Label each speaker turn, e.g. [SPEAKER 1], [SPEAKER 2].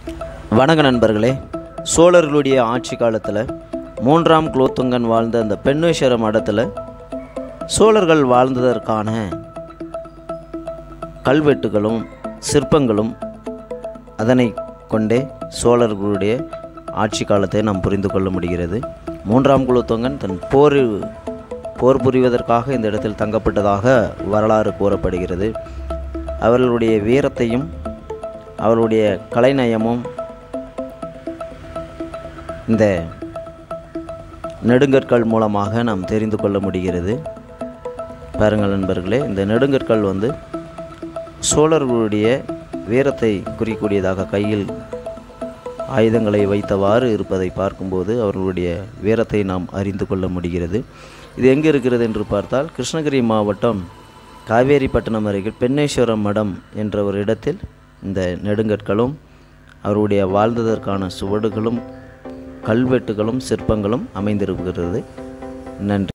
[SPEAKER 1] வணக்க நண்பர்களே சோழர்களுடைய ஆட்சி காலத்தில் மூன்றாம் குலோத்துங்கன் வாழ்ந்த அந்த பெண்ணேஸ்வர மடத்தில் சோழர்கள் வாழ்ந்ததற்கான கல்வெட்டுகளும் சிற்பங்களும் அதனை கொண்டே சோழர்களுடைய ஆட்சி காலத்தை நாம் புரிந்து கொள்ள முடிகிறது மூன்றாம் குலோத்துங்கன் தன் போர் போர் புரிவதற்காக இந்த இடத்தில் தங்கப்பட்டதாக வரலாறு கூறப்படுகிறது அவர்களுடைய வீரத்தையும் அவருடைய கலைநயமும் இந்த நெடுங்கற்கள் மூலமாக நாம் தெரிந்து கொள்ள முடிகிறது பாருங்கள் நண்பர்களே இந்த நெடுங்கற்கள் வந்து சோழர்களுடைய வீரத்தை குறிக்கூடியதாக கையில் ஆயுதங்களை வைத்தவாறு இருப்பதை பார்க்கும்போது அவர்களுடைய வீரத்தை நாம் அறிந்து கொள்ள முடிகிறது இது எங்கே இருக்கிறது என்று பார்த்தால் கிருஷ்ணகிரி மாவட்டம் காவேரிப்பட்டினம் அருகில் பெண்ணேஸ்வரம் மடம் என்ற ஒரு இடத்தில் இந்த நெடுங்கற்களும் அவருடைய வாழ்ந்ததற்கான சுவடுகளும் கல்வெட்டுகளும் சிற்பங்களும் அமைந்திருக்கிறது நன்றி